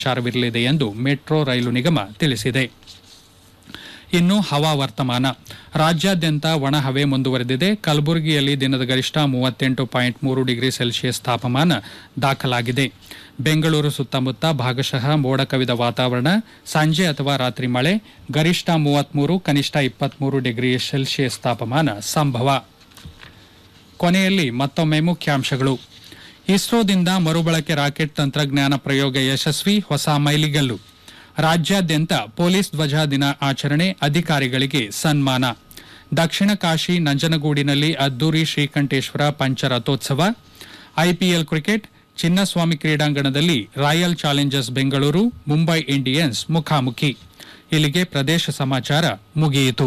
ಸಂಚಾರವಿರಲಿದೆ ಎಂದು ಮೆಟ್ರೋ ರೈಲು ನಿಗಮ ತಿಳಿಸಿದೆ ಇನ್ನು ಹವಾ ವರ್ತಮಾನ ರಾಜ್ಯಾದ್ಯಂತ ಒಣಹವೆ ಮುಂದುವರೆದಿದೆ ಕಲಬುರಗಿಯಲ್ಲಿ ದಿನದ ಗರಿಷ್ಠ ಮೂವತ್ತೆಂಟು ಪಾಯಿಂಟ್ ಮೂರು ಡಿಗ್ರಿ ಸೆಲ್ಸಿಯಸ್ ತಾಪಮಾನ ದಾಖಲಾಗಿದೆ ಬೆಂಗಳೂರು ಸುತ್ತಮುತ್ತ ಭಾಗಶಃ ಮೋಡ ಕವಿದ ವಾತಾವರಣ ಸಂಜೆ ಅಥವಾ ರಾತ್ರಿ ಮಳೆ ಗರಿಷ್ಠ ಮೂವತ್ಮೂರು ಕನಿಷ್ಠ ಇಪ್ಪತ್ಮೂರು ಡಿಗ್ರಿ ಸೆಲ್ಸಿಯಸ್ ತಾಪಮಾನ ಸಂಭವ ಕೊನೆಯಲ್ಲಿ ಮತ್ತೊಮ್ಮೆ ಮುಖ್ಯಾಂಶಗಳು ಇಸ್ರೋದಿಂದ ಮರುಬಳಕೆ ರಾಕೆಟ್ ತಂತ್ರಜ್ಞಾನ ಪ್ರಯೋಗ ಯಶಸ್ವಿ ಹೊಸ ಮೈಲಿಗಲ್ಲು ರಾಜ್ಯಾದ್ಯಂತ ಪೊಲೀಸ್ ಧ್ವಜ ದಿನ ಆಚರಣೆ ಅಧಿಕಾರಿಗಳಿಗೆ ಸನ್ಮಾನ ದಕ್ಷಿಣ ಕಾಶಿ ನಂಜನಗೂಡಿನಲ್ಲಿ ಅದ್ದೂರಿ ಶ್ರೀಕಂಠೇಶ್ವರ ಪಂಚರಥೋತ್ಸವ ಐಪಿಎಲ್ ಕ್ರಿಕೆಟ್ ಚಿನ್ನಸ್ವಾಮಿ ಕ್ರೀಡಾಂಗಣದಲ್ಲಿ Royal Challengers Bengaluru Mumbai Indians ಮುಖಾಮುಖಿ ಇಲ್ಲಿಗೆ ಪ್ರದೇಶ ಸಮಾಚಾರ ಮುಗಿಯಿತು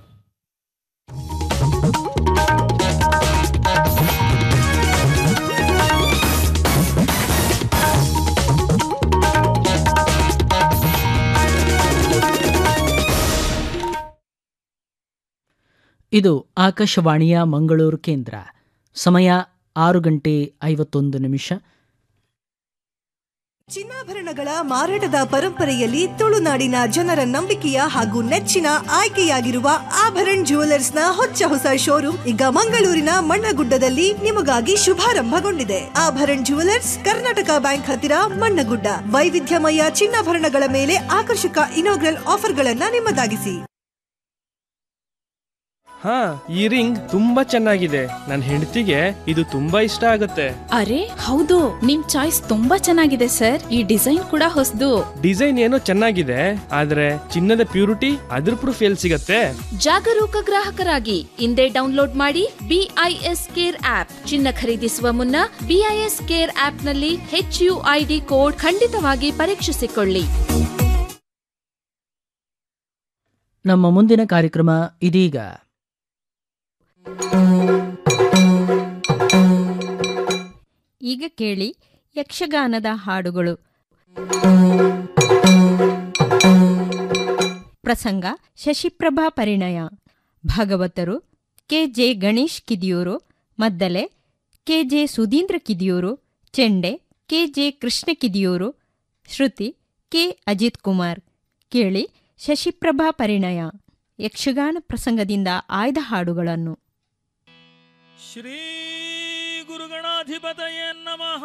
ಇದು ಆಕಾಶವಾಣಿಯ ಮಂಗಳೂರು ಕೇಂದ್ರ ಸಮಯ ಆರು ಗಂಟೆ ಐವತ್ತೊಂದು ನಿಮಿಷ ಚಿನ್ನಾಭರಣಗಳ ಮಾರಾಟದ ಪರಂಪರೆಯಲ್ಲಿ ತುಳುನಾಡಿನ ಜನರ ನಂಬಿಕೆಯ ಹಾಗೂ ನೆಚ್ಚಿನ ಆಯ್ಕೆಯಾಗಿರುವ ಆಭರಣ್ ನ ಹೊಚ್ಚ ಹೊಸ ಶೋರೂಮ್ ಈಗ ಮಂಗಳೂರಿನ ಮಣ್ಣಗುಡ್ಡದಲ್ಲಿ ನಿಮಗಾಗಿ ಶುಭಾರಂಭಗೊಂಡಿದೆ ಆಭರಣ್ ಜುವೆಲರ್ಸ್ ಕರ್ನಾಟಕ ಬ್ಯಾಂಕ್ ಹತ್ತಿರ ಮಣ್ಣಗುಡ್ಡ ವೈವಿಧ್ಯಮಯ ಚಿನ್ನಾಭರಣಗಳ ಮೇಲೆ ಆಕರ್ಷಕ ಇನೋಗ್ರಲ್ ಆಫರ್ಗಳನ್ನ ನಿಮ್ಮದಾಗಿಸಿ ಹಾ ಈ ರಿಂಗ್ ತುಂಬಾ ಚೆನ್ನಾಗಿದೆ ನನ್ನ ಹೆಂಡತಿಗೆ ಇದು ತುಂಬಾ ಇಷ್ಟ ಆಗುತ್ತೆ ಅರೆ ಹೌದು ನಿಮ್ ಚಾಯ್ಸ್ ತುಂಬಾ ಚೆನ್ನಾಗಿದೆ ಸರ್ ಈ ಡಿಸೈನ್ ಕೂಡ ಹೊಸದು ಡಿಸೈನ್ ಏನೋ ಚೆನ್ನಾಗಿದೆ ಆದ್ರೆ ಚಿನ್ನದ ಪ್ಯೂರಿಟಿ ಅದ್ರ ಪ್ರೂಫ್ ಎಲ್ಲಿ ಸಿಗತ್ತೆ ಜಾಗರೂಕ ಗ್ರಾಹಕರಾಗಿ ಇಂದೇ ಡೌನ್ಲೋಡ್ ಮಾಡಿ ಬಿಐಎಸ್ ಕೇರ್ ಆಪ್ ಚಿನ್ನ ಖರೀದಿಸುವ ಮುನ್ನ ಬಿಐಎಸ್ ಕೇರ್ ಆಪ್ ನಲ್ಲಿ ಹೆಚ್ ಯು ಐಡಿ ಕೋಡ್ ಖಂಡಿತವಾಗಿ ಪರೀಕ್ಷಿಸಿಕೊಳ್ಳಿ ನಮ್ಮ ಮುಂದಿನ ಕಾರ್ಯಕ್ರಮ ಇದೀಗ ಈಗ ಕೇಳಿ ಯಕ್ಷಗಾನದ ಹಾಡುಗಳು ಪ್ರಸಂಗ ಶಶಿಪ್ರಭಾ ಪರಿಣಯ ಭಾಗವತರು ಕೆ ಜೆ ಗಣೇಶ್ ಕಿದಿಯೂರು ಮದ್ದಲೆ ಕೆ ಜೆ ಸುಧೀಂದ್ರ ಕಿದಿಯೂರು ಚೆಂಡೆ ಕೆ ಜೆ ಕೃಷ್ಣ ಕಿದಿಯೂರು ಶ್ರುತಿ ಕೆ ಅಜಿತ್ ಕುಮಾರ್ ಕೇಳಿ ಶಶಿಪ್ರಭಾ ಪರಿಣಯ ಯಕ್ಷಗಾನ ಪ್ರಸಂಗದಿಂದ ಆಯ್ದ ಹಾಡುಗಳನ್ನು ಶ್ರೀ ಗುರುಗಣಾಧಿಪತಯ ನಮಃ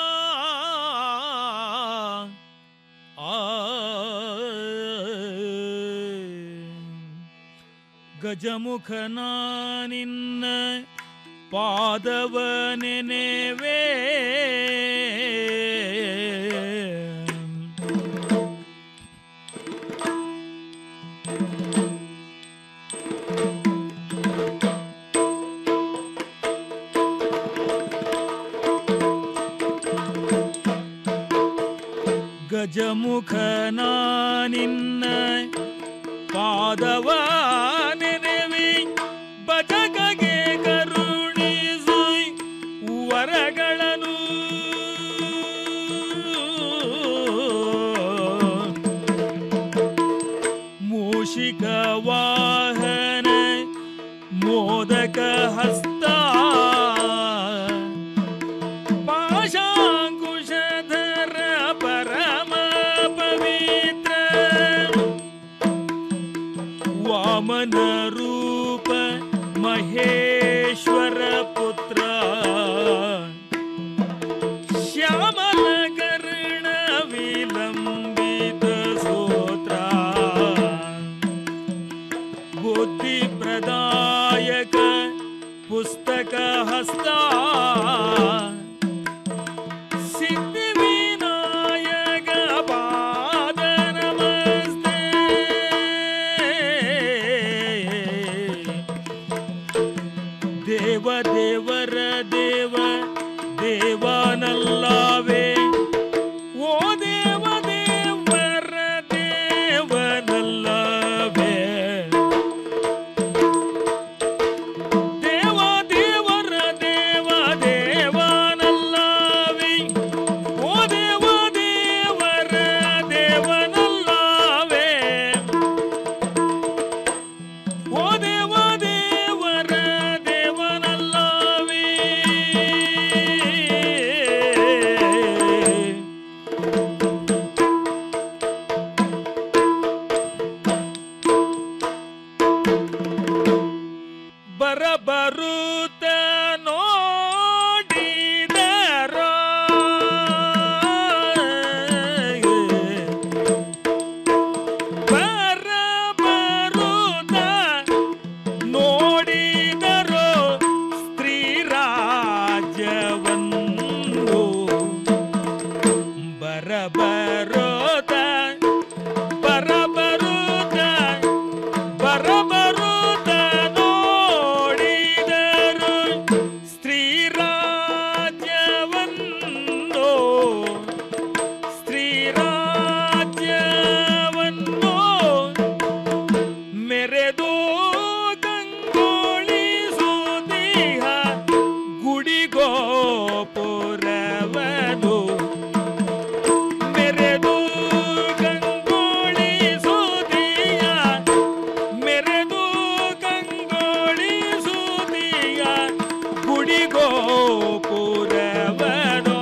ಆ ಗಜಮುಖನ ನಿನ್ನ ಪಾದವ ನೆನೆವೇ ಗಜಮುಖನ ನಿನ್ನ ಪಾದವ ನೆನೆವಿ ಬಜಗಗೆ ಕರುಣಿಸು ವರಗಳನ್ನು ಮೂಷಿಕ ವಾಹನ ಮೋದಕ ಹಸ್ತ ಪಾಶಾಂಕುಶಧರ ಪರಮ ಪವಿತ್ರ ವಾಮನ ರೂಪ ಮಹೇಶ್ವರ ಪುತ್ರ ಶ್ಯಾಮಲ ಕರ್ಣ ವಿಲಂಬಿತ ಸೂತ್ರ ಬುದ್ಧಿ ಪ್ರದಾಯಕ ಪುಸ್ತಕ ಹಸ್ತ ಸಿದ್ಧಿ ವಿನಾಯಕ ಪಾದ ನಮಸ್ತೆ ದೇವ ದೇವರ ದೇವ ದೇವನಲ್ಲವೇ ಓ ದೇವ ದೇವರ ದೇವನಲ್ಲವೇ ದೇವ ದೇವರ ದೇವ ಬರೋದ ಬರಬರುದ ಬರಬರುದ ನೋಡಿದರು ಸ್ತ್ರೀ ರಾಜ್ಯವನ್ನು ಸ್ತ್ರೀ ರಾಜ್ಯವನ್ನು ಮೆರೆದು ಗಂಗೋಳಿಸುದೀಹ ಗುಡಿಗೋಪುರವನು ಮೆರೆದು ಗಂಗೋಳಿಸುದೀಯ ಮೆರೆದು ಗಂಗೋಳಿಸುದೀಯ ಗುಡಿಗೋಪುರವನೋ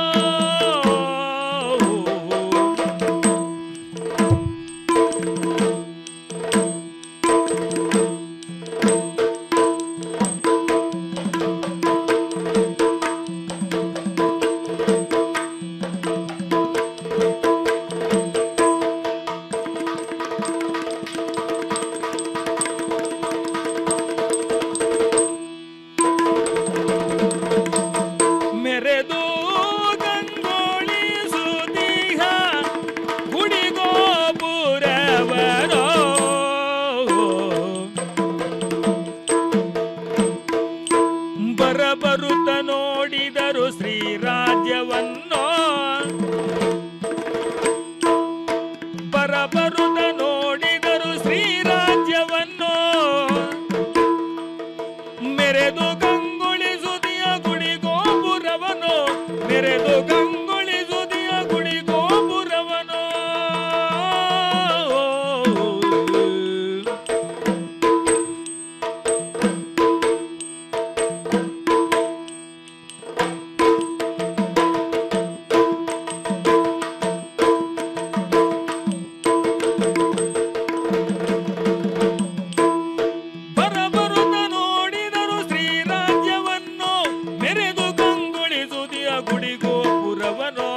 ಮೆರೆದು ಗಂಗೋಳಿಸುದೀಹ ಗುಡಿಗೋಪುರವನೋ ಬರಬರುತ್ತ ನೋಡಿದರು ಶ್ರೀರಾಜ್ಯವನ್ನು ಬರಬರುತ್ತ ನೋಡಿದರು ಶ್ರೀರಾಜ್ಯವನ್ನು ಮೆರೆದು ಗಂಗೊಳಿಸುದಿಯ ಗುಡಿ ಗೋಪುರವನು ಮೆರೆದು ಗಂಗೊಳಿಸುದಿಯ ಗುಡಿ ಗೋಪುರವನು ಬರಬರುತ್ತ ನೋಡಿದರು ಶ್ರೀರಾಜ್ಯವನ್ನು ಮೆರೆದು ಗಂಗೊಳಿಸುದಿಯ ಗುಡಿ ಗೋಪುರವನೋ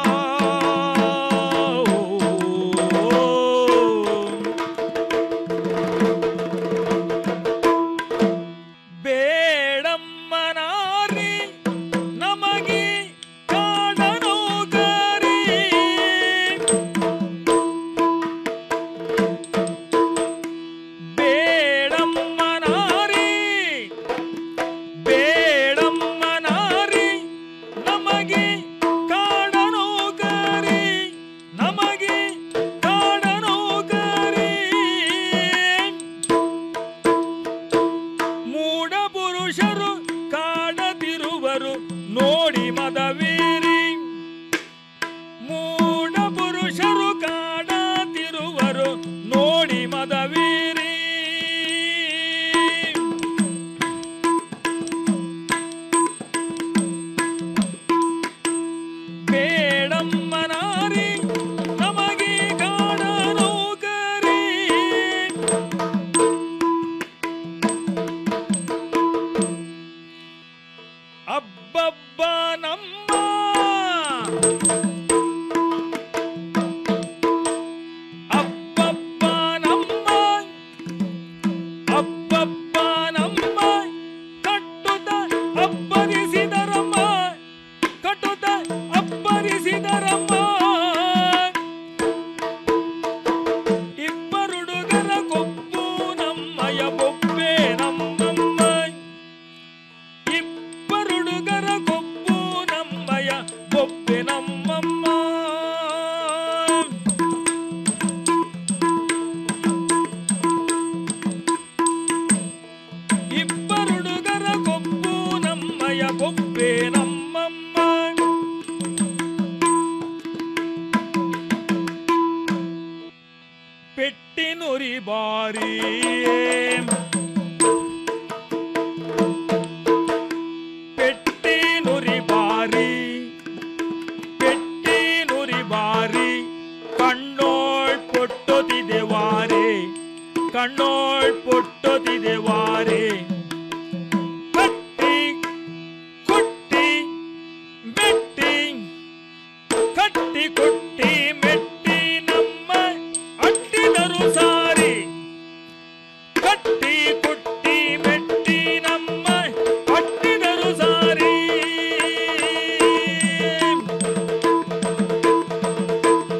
ಬೇಡಮ್ಮನಾರಿ ನಮಗೆ ಕಾಡನು ಗಾರಿ ಬೇಡಮ್ಮನಾರಿ ಬೇಡಮ್ಮನಾರಿ ನಮಗೆ ಕಾಡನು ಗಾರಿ ನಮಗೆ ಕಾಡನು ಗಾರಿ ಮೂಢ ಪುರುಷರು ಕಾಡದಿರುವರು ನೋಡಿ ಮದವೀರಿ ಮೂಢ ಪುರುಷರು ಕಾಡದಿರುವರು ನೋಡಿ ಮದವೀರಿ ಬೇಡಮ್ಮನಾರಿ ನಮಗೆ ಕಾಡನು ಕರಿ ಅಬ್ಬಬ್ಬ ನಮ್ಮ ಅಬ್ಬಬ್ಬ ನಮ್ಮ ಅಬ್ಬಬ್ಬ ನಮ್ಮ ಕಟ್ಟುತ್ತ ಅಬ್ಬರಿಸಿದರಮ್ಮ ಕಟ್ಟುತ್ತ ಅಬ್ಬರಿಸಿದರಮ್ಮ ಇಬ್ಬರುಡುಗರ ಕೊಪ್ಪು ನಮ್ಮಯ ಬೊಬ್ಬೆ ನಮ್ಮಮ್ಮ ಇಬ್ಬರುಡುಗರ ಕೊಪ್ಪು ನಮ್ಮಯ ಬೊಬ್ಬೆ ನಮ್ಮಮ್ಮ ಇಬ್ಬರುಡುಗರ ಕೊಪ್ಪು ನಮ್ಮಯ ಬೊಬ್ಬೆ ನಮ್ಮಮ್ಮ ಪೆಟ್ಟಿನುರಿ ಬಾರಿ ಪೆಟ್ಟಿ ನುರಿ ಬಾರಿ ಪೆಟ್ಟಿ ನುರಿ ಬಾರಿ ಕಣ್ಣೋಳ್ ಪೊಟ್ಟೊದಿದೆ ವಾರೆ ಕಣ್ಣೋಳ್ ಪೊಟ್ಟೊದಿದೆ ವಾರೆ ಕಟ್ಟಿ ಕುಟ್ಟಿ ಮೆಟ್ಟಿ ಕಟ್ಟಿ ಕುಟ್ಟಿ ಮೆಟ್ಟಿ ನಮ್ಮ ಅಟ್ಟಿದರು ಸಾರಿ ಕಟ್ಟಿ ಕುಟ್ಟಿ ಮೆಟ್ಟಿ ನಮ್ಮ ಅಟ್ಟಿದರು ಸಾರಿ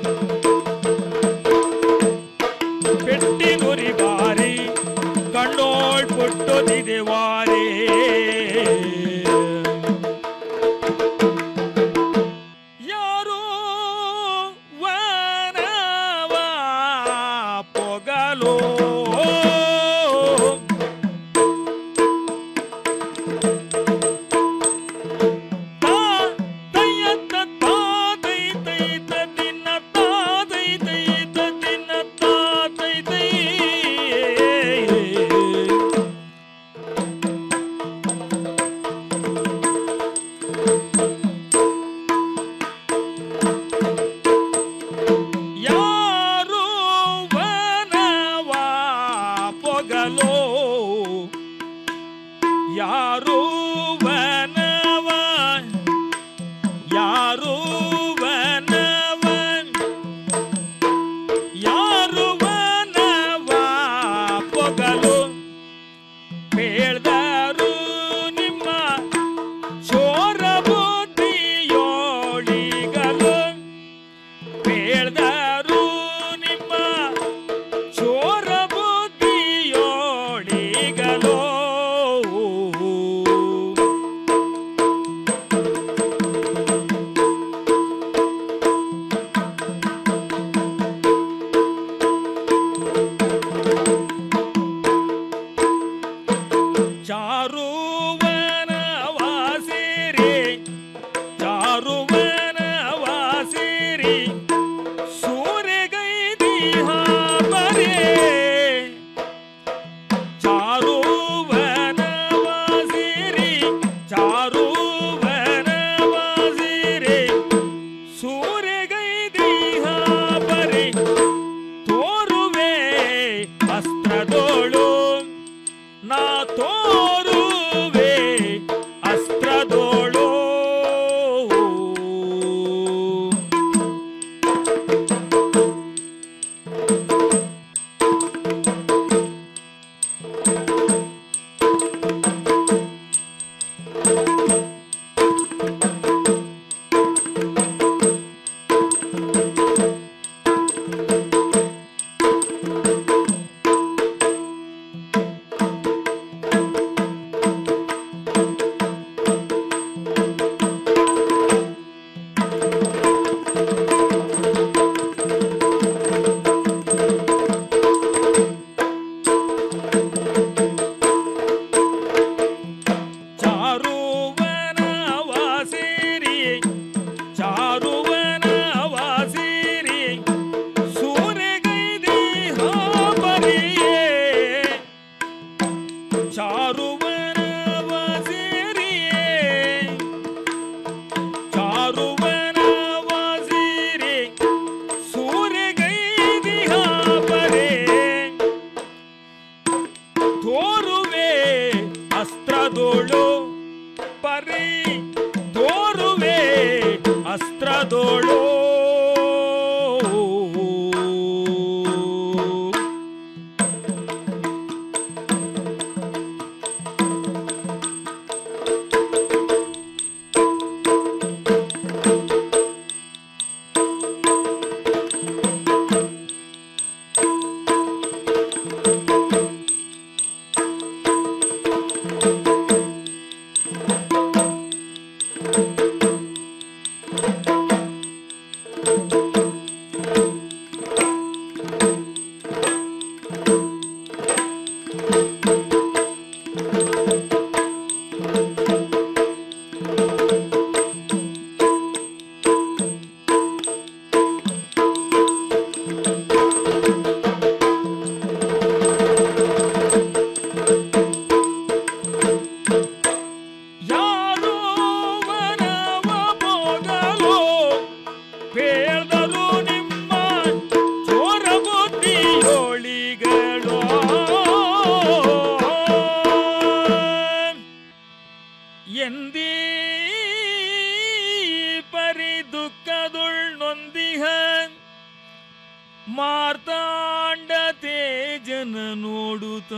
ಮಾರ್ತಾಂಡ ತೇಜನ ನೋಡುತ್ತ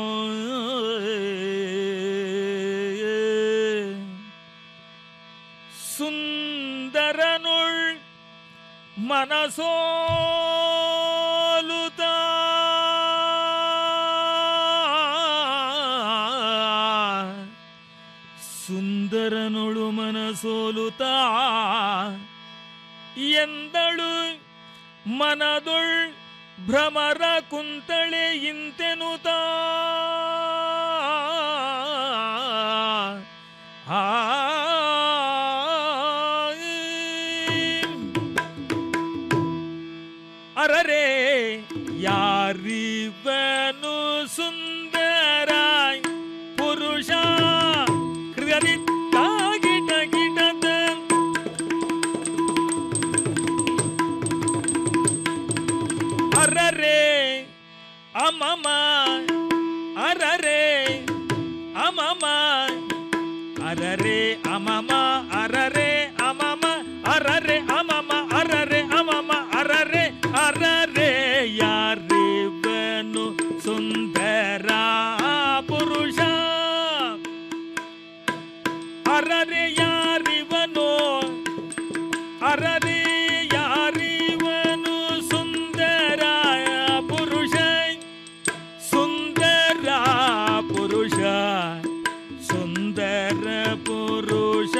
ಸುಂದರನುಳ್ ಮನಸೋಲುತ ಸುಂದರನುಳು ಮನಸೋಲುತ ಎಂದಳು ಮನದೊಳ್ ಭ್ರಮರ ಕುಂತಳೆ ಇಂತೆನುತ ಆ ಅರರೆ ಯಾರಿವನು ಸುಂದರಾಯ್ ಪುರುಷ ಹೃದಯ ಗಿಟ ಗಿಟದ ಅರರೆ ಅಮಮ ಅರರೆ ಅಮಮ ಅರರೆ ಅಮಮ ಅರರೆ ಅಮಮ ಅರರೆ ಅಮಮ ಅರರೆ ಅಮಮ ಅರರೆ ಅರರೆ ಯಾರಿವನು ಸುಂದರ ಪುರುಷ ಅರರೆ ಯಾರಿವನು ಅರರೆ ಯಾರಿವನು ಸುಂದರ ಪುರುಷ ಸುಂದರ ಪುರುಷ ಸುಂದರ ಪುರುಷ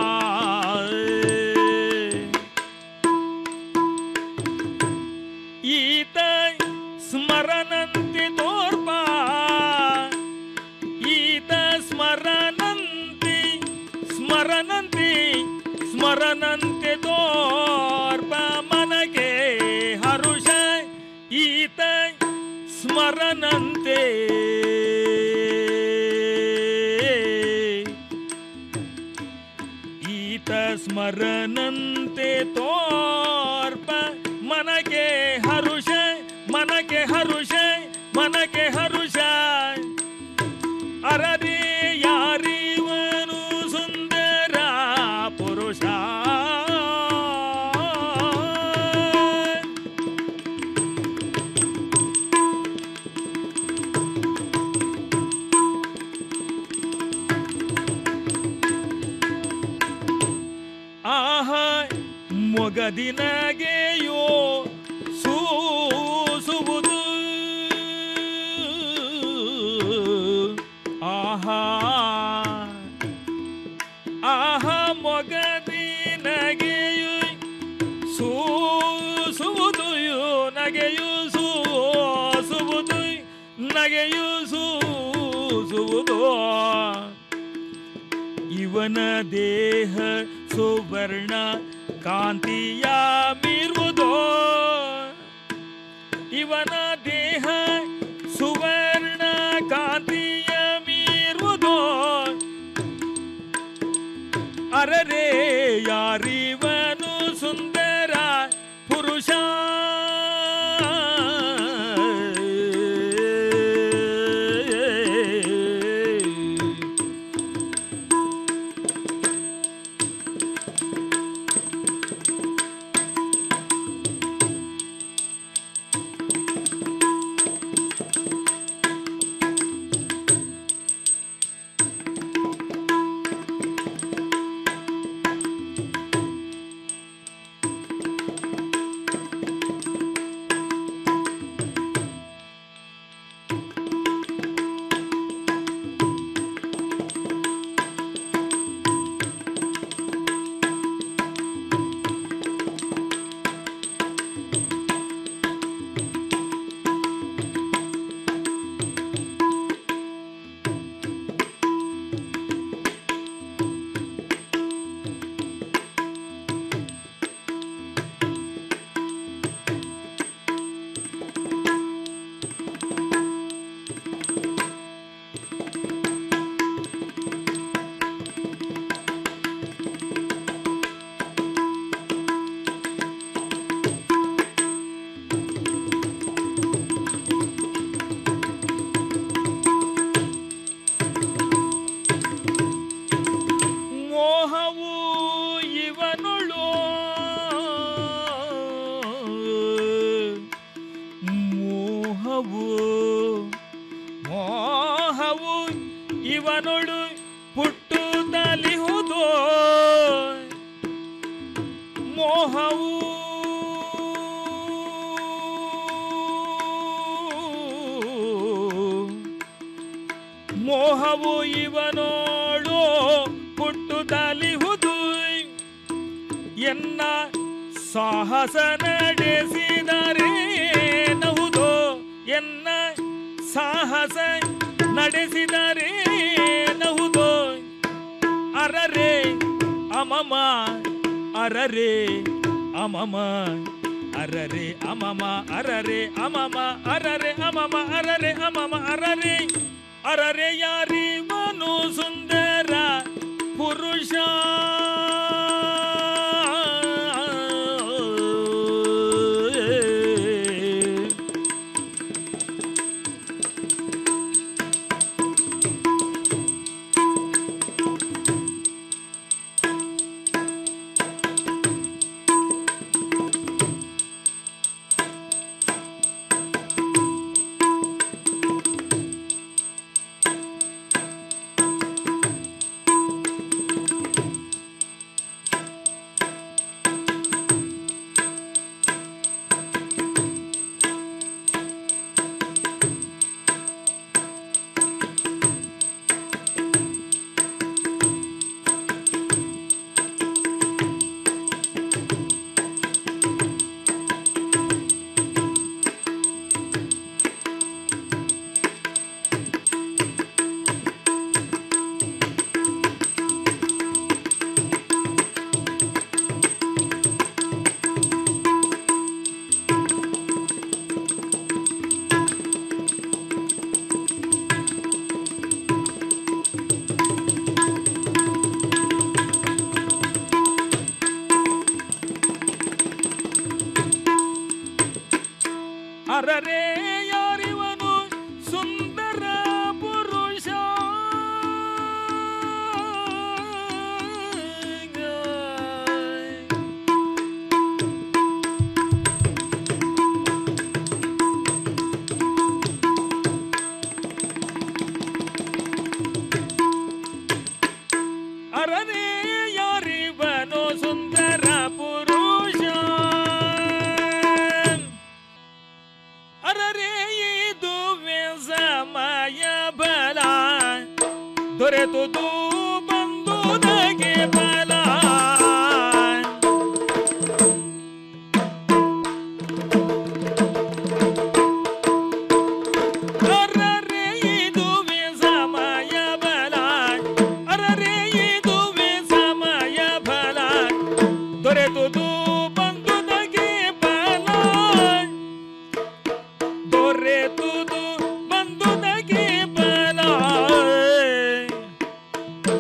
ಈತ ಸ್ಮರಣಂತೆ ತೋರ್ಪ ಈತ ಸ್ಮರಣಂತೆ ಸ್ಮರಣಂತೆ ಸ್ಮರಣಂತೆ ತೋರ್ಪ ಮನಗೆ ಹರುಷ ಈತ ಸ್ಮರಣಂತೆ ಈತ ಸ್ಮರಣಂತೆ ತೋರ್ಪ ಮನಗೆ ಹರುಷ ಮನಗೆ ಹರುಷ ಮನಗೆ ಹರುಷ ಅರದೆ ಯಾರಿವನು ಸುಂದರ ಪುರುಷ ಆಹ ಮೊಗದಿನಗೆಯೋ ಸೂಸುವುದು ಆಹಾ ಆಹ ಮೊಗದಿನಗೆಯು ಸೂಸುವುದು ನಗೆಯು ಸೂಸುವುದು ನಗೆಯು ಸೂಸುವುದು ಇವನ ದೇಹ ಸುವರ್ಣ ಕಾಂತಿಯ ಮೀರುವುದೋ ಇವನ ದೇಹ ಸುವರ್ಣ ಕಾಂತಿಯ ಮೀರುವುದೋ ಅರರೆ ಯಾರಿವನು ಸುಂದರ ಪುರುಷ ಇವನೊಳು ಪುಟ್ಟುತ್ತಲಿಹುದೋ ಮೋಹವು ಮೋಹವು ಇವನೋಳು ಪುಟ್ಟುತ್ತಲಿಹುದು ಎನ್ನ ಸಾಹಸ ನಡೆಸಿದರೆ ನಹುದೋ ಎನ್ನ ಸಾಹಸ ನಡೆಸಿದರೆ ನಹುದೋ ಅರರೆ ಅಮಮ ಅರರೆ ಅಮಮ ಅರರೆ ಅಮಮ ಅರರೆ ಅಮಮ ಅರರೆ ಅಮಮ ಅರರೆ ಅಮಮ ಅರರೆ ಅರರೆ ಯಾರಿವನು ಸುಂದರ ಪುರುಷ ಅರರೆ ಯಾರಿವನು ಸುಂದರ ಪುರುಷ ಅರರೆ ಯಾರಿವನು ಸುಂದರ ಪುರುಷ ಅರರೆ ಇದು ಸಮಯ ಬಲ ದೊರೆತುದು ಬಂದುದಗೆ ಬಲ ಅರರೆ ಇದು ಸಮಯ ಬಲ ಅರರೆ ಇದು ಸಮಯ ಬಲ ದೊರೆತುದು ಬಂದುದಗೆ ಬಲ ದೊರೆತುದು ಬಂದುದಗೆ ಬಲ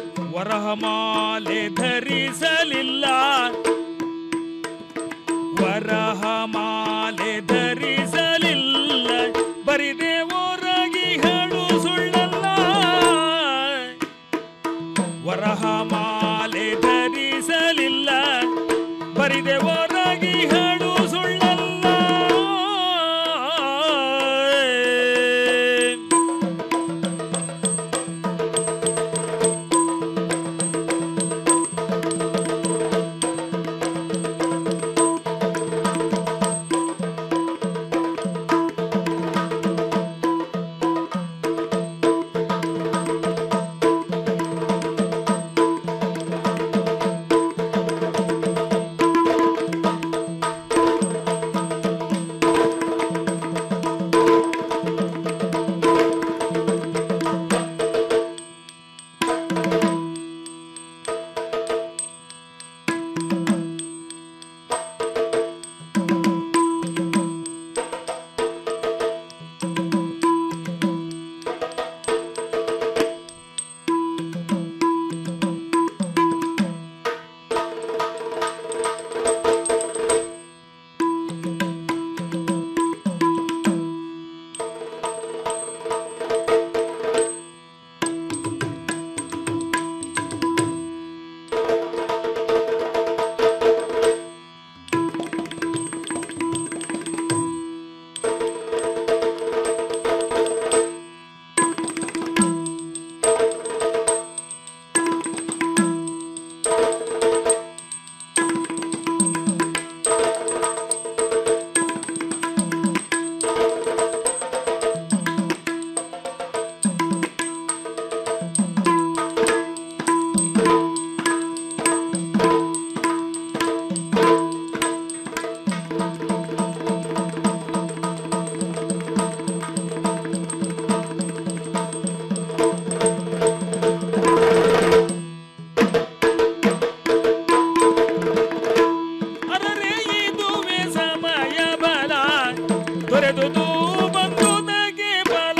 ದೊರೆದುದು ಬಂದುದಕ್ಕೆ ಬಲ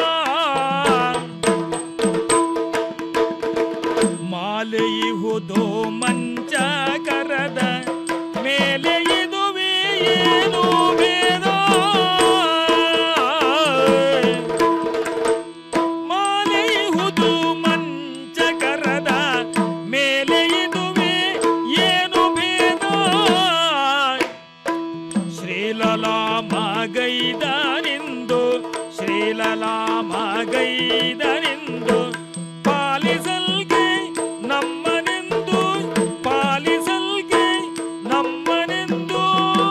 ಮಾಲೆಯುವುದು ಮಂಚ ಕರದ ಮೇಲೆ ಇದುವೆ ಏನು ಬೇದ ಮಾಲೆಯುವುದು ಮಂಚ ಕರದ ಮೇಲೆ ಇದುವೆ ಏನು ಭೇದ ಶ್ರೀಲಲಾಮಗೈದನಿಂದು ಶ್ರೀಲಲಾಮಗೈದನಿಂದು ಪಾಲಿಸಲ್ಗೆ ನಮ್ಮನೆಂದು ಪಾಲಿಸಲ್ಗೆ ನಮ್ಮನೆಂದು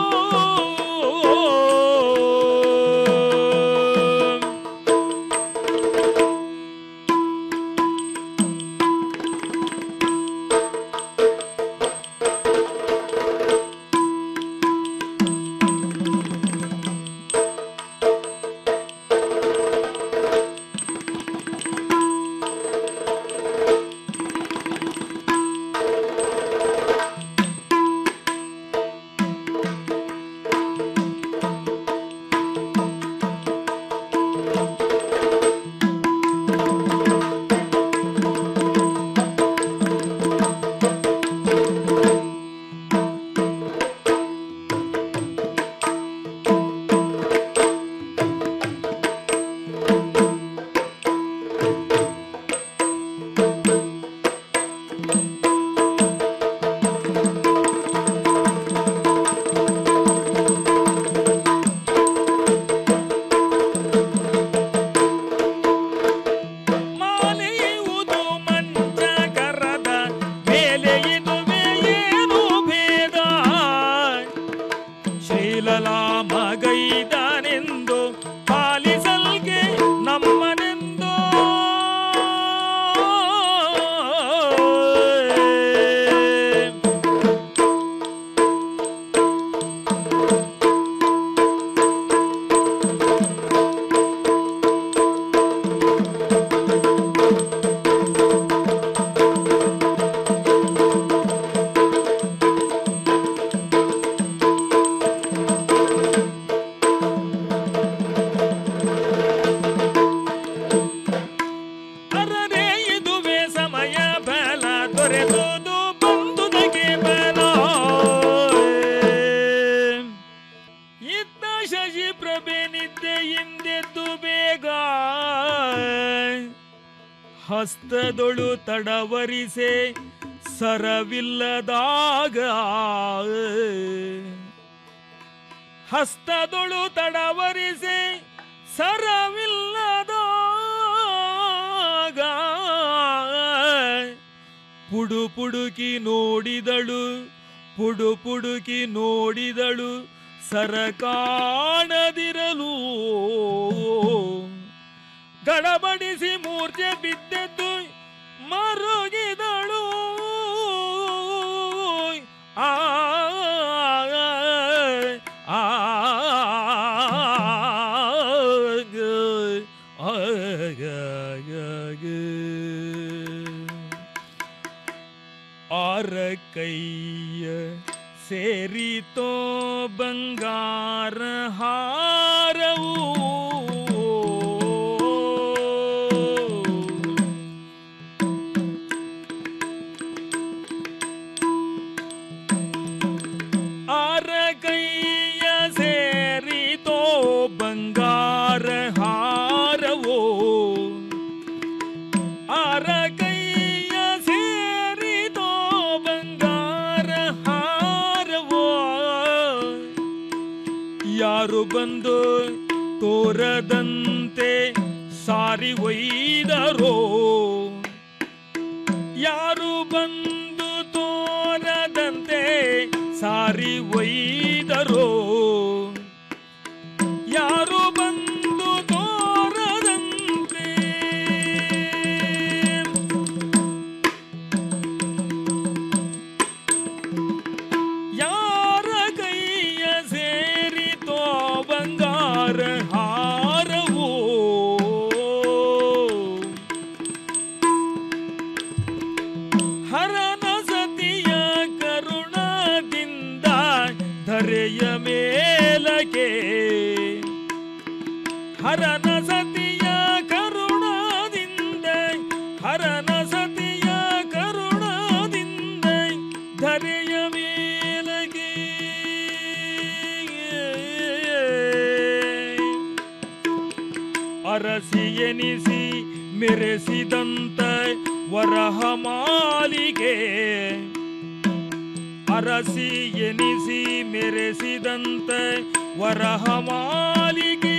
ಮಾಲೆಯುವುದು ಮಂಚ ಕರದ ಮೇಲೆ ಇದುವೆ ಏನು ಭೇದ ಶ್ರೀಲಲಾಮಗೈದನೆಂದು ಪಾಲಿಸಲ್ಗೆ ನಮ್ಮನೆಂದು ಅರರೆ ಇದುವೆ ಸಮಯ ಬಲ ದೊರೆದುದು ಬಂದುದಕ್ಕೆ ಬಲ ಇದ್ದ ಶಶಿ ಪ್ರಭೆ ನಿದ್ದೆ ಹಿಂದೆದ್ದು ಬೇಗ ಹಸ್ತದೊಳು ತಡವರಿಸೆ ಸರವಿಲ್ಲದಾಗ ಹಸ್ತದೊಳು ತಡವರಿಸೆ ಸರವಿಲ್ಲದಾಗ ಪುಡು ಪುಡುಕಿ ನೋಡಿದಳು ಪುಡು ಪುಡುಕಿ ನೋಡಿದಳು ಸರ ಕಾಣದಿರಲು ಗಡಬಡಿಸಿ ಮೂರ್ಛೆ ಬಿದ್ದೆದ್ದು ಮರುಗಿದಳು ಆ ಆ ಆರ ಕೈಯ ಸೇರಿತೋ ಬಂಗಾರ ಹಾರವು ಆರ ಕೈಯ ಸೇರಿತೋ ಬಂಗಾರ ಹಾರವೋ ಆರ ಕೈಯ ಸೇರಿತೋ ಬಂಗಾರ ಹಾರವೋ ಯಾರು ಬಂದು ತೋರದಂತೆ ಸಾರಿ ಒಯ್ದರೋ ಯಾರು ಬಂದು ತೋರದಂತೆ ಸಾರಿ ಒಯ್ದರೋ ಯಾರು ಬಂದು ತೋರದಂತೆ ಯಾರ ಕೈಯ ಸೇರಿತೋ ಬಂಗಾರ ಹಾರವೋ ಹರನ ಸತಿಯ ಕರುಣದಿಂದ ಧರೆಯ ಮೇಲಕ್ಕೆ ಹರನ ಸತಿಯ ಕರುಣಾದಿಂದ ಹರನ ಸತಿಯ ಕರುಣಾದಿಂದ ಧರೆಯ ಮೇಲಗೆ ಅರಸಿ ಎನಿಸಿ ಮೆರೆಸಿದಂತ ವರಹ ಮಾಲಿಗೆ ಅರಸಿ ಎನಿಸಿ ಮೆರೆಸಿದಂತ ವರಹ ಮಾಲಿಗೆ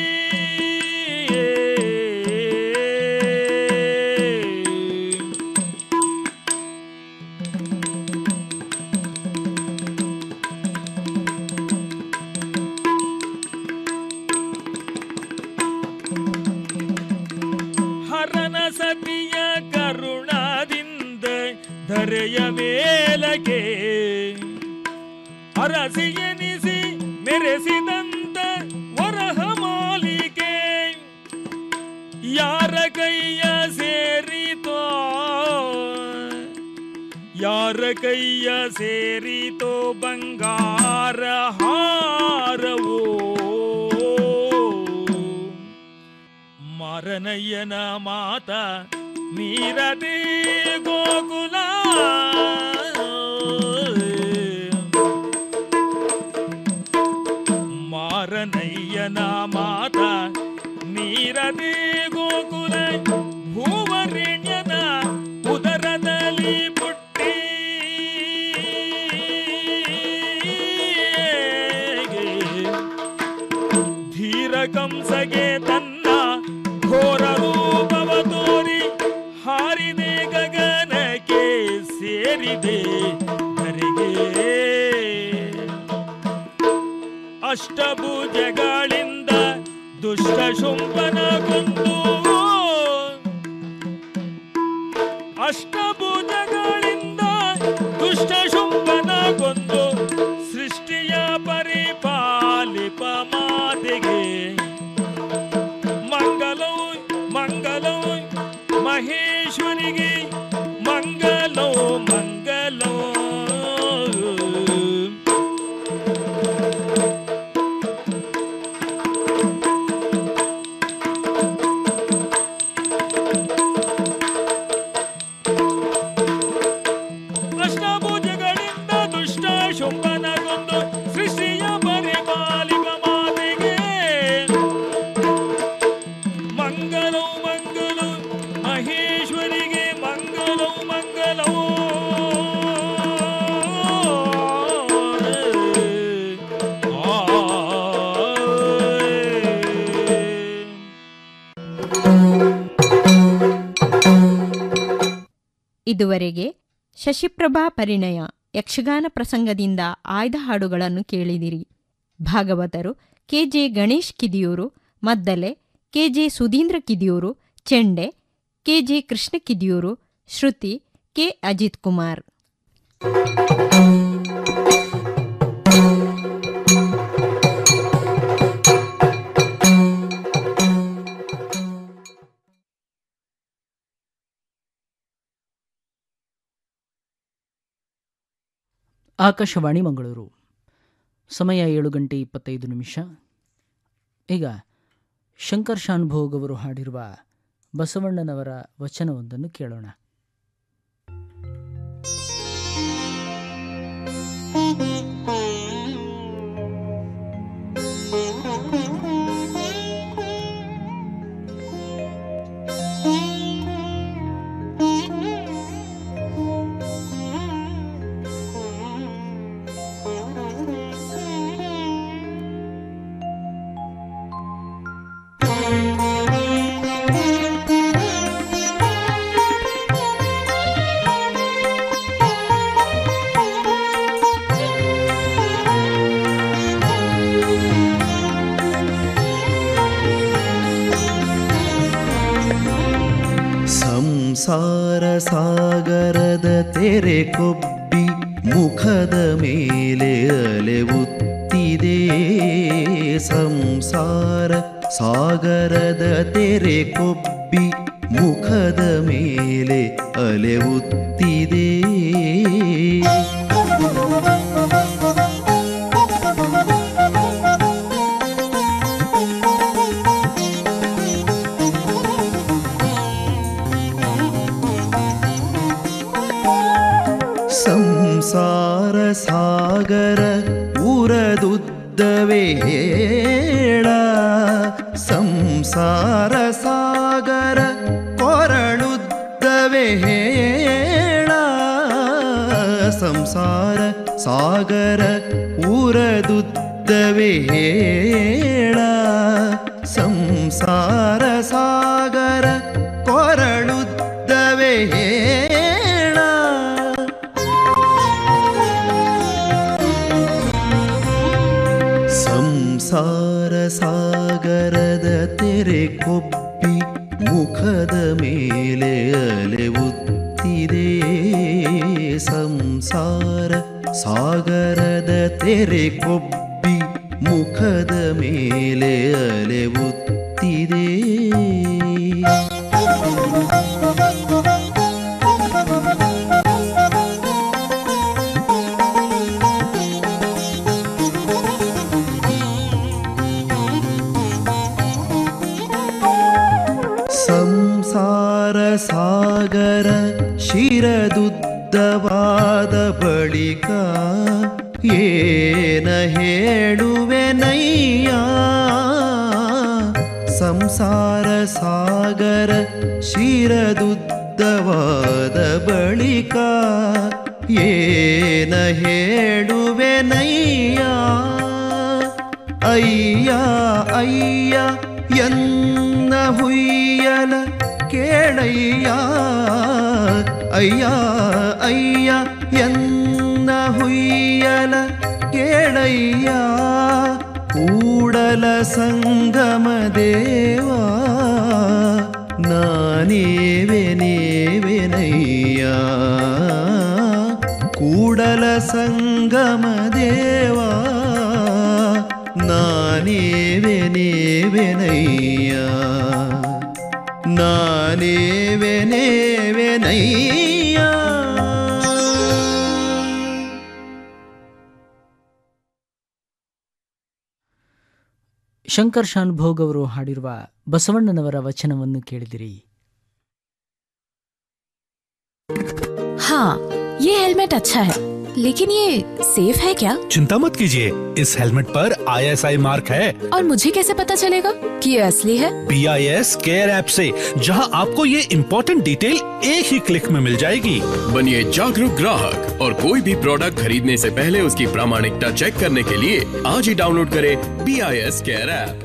ಹರನ ಸತಿಯ ಕರುಣದಿಂದ ಧರೆಯ ಮೇಲಗೆ ಅರಸಿ ಎನಿಸಿ ಮೆರೆಸಿದಂತ ವರಹ ಮಾಲಿಕೆ ಯಾರ ಕೈಯ ಸೇರಿತೋ ಯಾರ ಕೈಯ ಸೇರಿತೋ ಬಂಗಾರ ಹಾರವೋ ಮಾರನಯ್ಯನ ಮಾತ ಮೀರದೆ ಗೋಕುಲ ಮಾರನಯ್ಯನ ಮಾತ ನೀರದೆ ಗೋಕುಲ ಭೂವರೆಣ್ಯನ ಉದರದಲ್ಲಿ ಪುಟ್ಟಿ ಧೀರ ಕಂಸಗೆ ತನ್ನ ಘೋರ ರೂಪವ ತೋರಿ ಹಾರಿದೆ ಗಗನಕ್ಕೆ ಸೇರಿದೆ ಧರೆಗೆ ಅಷ್ಟಭುಜಗಳಿಂದ ದುಷ್ಟ ಶುಂಭನ ಕೊಂದು ಅಷ್ಟಭುಜಗಳಿಂದ ದುಷ್ಟ ಶುಂಭನ ಕೊಂದು ಸೃಷ್ಟಿಯ ಪರಿಪಾಲಿಪ ಮಾತೆಗೆ ಮಂಗಲೋ ಮಂಗಲೋ ಮಹೇಶ್ವರಿಗೆ ಮಂಗಲೋ ಮಂಗಲೋ ಅಷ್ಟಭುಜಗಳಿಂದ ದುಷ್ಟ ಶುಂಭನಗೊಂದು ಸೃಷ್ಟಿಯ ಪರಿಪಾಲಿಪ ಮಾತೆಗೆ ಮಂಗಲೋ ಮಂಗಲೋ ಮಹೇಶ್ವರಿಗೆ ಮಂಗಲೋ ಮಂಗಲೋ ಇದುವರೆಗೆ ಶಶಿಪ್ರಭಾ ಪರಿಣಯ ಯಕ್ಷಗಾನ ಪ್ರಸಂಗದಿಂದ ಆಯ್ದ ಹಾಡುಗಳನ್ನು ಕೇಳಿದಿರಿ ಭಾಗವತರು ಕೆಜೆ ಗಣೇಶ್ ಕಿದಿಯೂರು ಮದ್ದಲೆ ಕೆಜೆ ಸುಧೀಂದ್ರ ಕಿದಿಯೂರು ಚೆಂಡೆ ಕೆಜೆ ಕೃಷ್ಣ ಕಿದಿಯೂರು ಶ್ರುತಿ ಕೆ ಅಜಿತ್ ಕುಮಾರ್ ಆಕಾಶವಾಣಿ ಮಂಗಳೂರು ಸಮಯ ಏಳು ಗಂಟೆ ಇಪ್ಪತ್ತೈದು ನಿಮಿಷ ಈಗ ಶಂಕರ್ ಶಾನ್ಭೋಗ್ ಅವರು ಹಾಡಿರುವ ಬಸವಣ್ಣನವರ ವಚನವೊಂದನ್ನು ಕೇಳೋಣ ಸಂಸಾರ ಸಾಗರದ ತೆರೆ ಕೊಬ್ಬಿ ಮುಖದ ಮೇಲೆ ಅಲೆವುತ್ತಿದೆ ಸಂಸಾರ ಸಾಗರದ ತೆರೆ ಕೊಬ್ಬಿ ಮುಖದ ಮೇಲೆ ಅಲೆವುತ್ತಿದೆ ಸಂಸಾರ ಸಾಗರ ಕೊರಳುದ್ದವೆ ಹೇಳ ಸಂಸಾರ ಸಾಗರ ಊರದುದ್ದವೆ ಹೇಳ ಸಂಸಾರ ಸಾಗರ ಕೊರಳುದ್ದವೆ ಹೇಳ ಸಂಸಾರ ಸಾಗರದ ತೆರೆ ಕೊಬ್ಬಿ ಮುಖದ ಮೇಲೆ ಅಲೆವುತ್ತಿದೆ ಸಂಸಾರ ಸಾಗರದ ತೆರೆ ಕೊಬ್ಬಿ ಮುಖದ ಮೇಲೆ ಅಲೆವುತ್ತಿದೆ ಸಂಸಾರ ಸಾಗರ ಶಿರದುದ್ದವಾದ ಬಳಿಕ ಏನ ಹೇಳುವೆನಯ್ಯ ಸಂಸಾರ ಸಾಗರ ಶಿರದುದ್ದವಾದ ಬಳಿಕ ಏನ ಹೇಳುವೆನಯ್ಯ ಅಯ್ಯ ಅಯ್ಯ ಎನ್ನ ಹುಯ್ಯಲ ಕೇಳಯ್ಯ ಅಯ್ಯ ಅಯ್ಯ ಎನ್ನ ಹುಯ್ಯಲ ಕೇಳಯ್ಯ ಕೂಡಲ ಸಂಗಮ ದೇವಾ ನಾನೇವೆನೇವೆನಯ್ಯ ಕೂಡಲ ಸಂಗಮ ದೇವಾ ನಾನೇವೆನೇವೆನಯ್ಯ ನಾನೇವೆನೇವೆನಯ್ಯ ಶಂಕರ್ ಶಾನ್ಭೋಗ್ ಅವರು ಹಾಡಿರುವ ಬಸವಣ್ಣನವರ ವಚನವನ್ನು ಕೇಳಿದಿರಿ हाँ ये हेलमेट अच्छा है लेकिन ये सेफ है क्या चिंता मत कीजिए इस हेलमेट पर आईएसआई मार्क है और मुझे कैसे पता चलेगा कि ये असली है B I S care app से जहां आपको ये इम्पोर्टेंट डिटेल एक ही क्लिक में मिल जाएगी बनिए जागरूक ग्राहक और कोई भी प्रोडक्ट खरीदने से पहले उसकी प्रामाणिकता चेक करने के लिए आज ही डाउनलोड करें B I S care app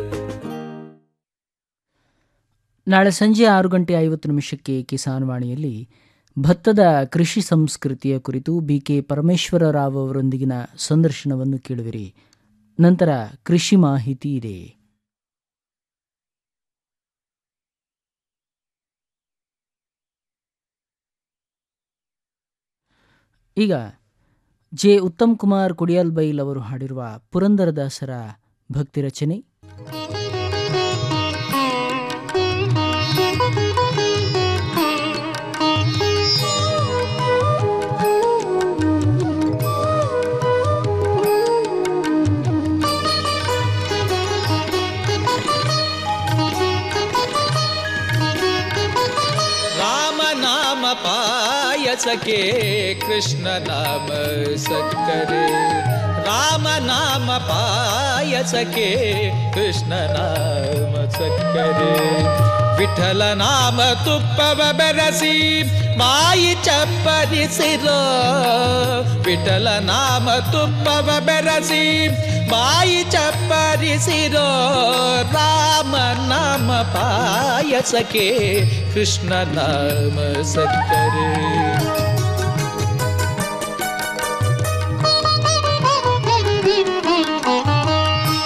ನಾಳೆ ಸಂಜೆ ಆರು ಗಂಟೆ ಐವತ್ತು ನಿಮಿಷಕ್ಕೆ ಕಿಸಾನ್ ವಾಣಿಯಲ್ಲಿ ಭತ್ತದ ಕೃಷಿ ಸಂಸ್ಕೃತಿಯ ಕುರಿತು ಬಿ ಕೆ ಪರಮೇಶ್ವರ ರಾವ್ ಅವರೊಂದಿಗಿನ ಸಂದರ್ಶನವನ್ನು ಕೇಳುವಿರಿ ನಂತರ ಕೃಷಿ ಮಾಹಿತಿ ಇದೆ ಈಗ ಜೆ ಉತ್ತಮ್ ಕುಮಾರ್ ಕುಡಿಯಲ್ ಬೈಲ್ ಅವರು ಹಾಡಿರುವ ಪುರಂದರದಾಸರ ಭಕ್ತಿ ರಚನೆ ರಾಮ ನಾಮ ಪಾಯಸಕ್ಕೆ ಕೃಷ್ಣ ನಾಮ ಸಕ್ಕರೆ ರಾಮ ನಾಮ ಪಾಯಸಕ್ಕೆ ಕೃಷ್ಣ ನಾಮ ಸಕ್ಕರೆ ವಿಠಲ ನಾಮ ತುಪ್ಪವ ಬೆರಸಿ ಮಾಯಿ ಚಪ್ಪರಿಸಿರೋ ವಿಠಲ ನಾಮ ತುಪ್ಪವ ಬೆರಸಿ ಮಾಯಿ ಚಪ್ಪರಿಸಿರೋ ರಾಮ ನಾಮ ಪಾಯಸಕ್ಕೆ ಕೃಷ್ಣ ನಾಮ ಸಕ್ಕರೆ